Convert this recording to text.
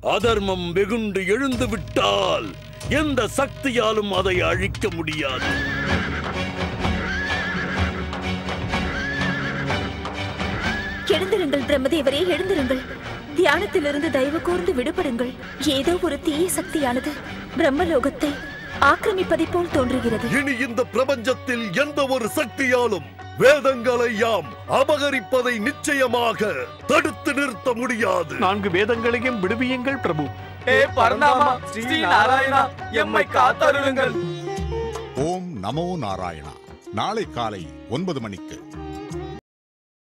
அதர்மம் வெகுண்டு எழுந்து விட்டால் எந்த சக்தியாலும் அதை அழிக்க முடியாது எழுந்திருங்கள் பிரம்மதேவரே எழுந்திருங்கள் தியானத்திலிருந்து தயவு கூர்ந்து விடுபடுங்கள் ஏதோ ஒரு தீய சக்தியானது பிரம்மலோகத்தை ஆக்கிரமிப்பதைப் போல் தோன்றுகிறது இனி இந்த பிரபஞ்சத்தில் எந்த ஒரு சக்தியாலும் வேதங்களை யாம் அபகரிப்பதை நிச்சயமாக தடுத்து நிறுத்த முடியாது நான்கு வேதங்களையும் விடுவியுங்கள் பிரபு ஏ பரந்தாமா ஸ்ரீ நாராயணா எம்மை காத்தருளுங்கள் ஓம் நமோ நாராயணா நாளை காலை ஒன்பது மணிக்கு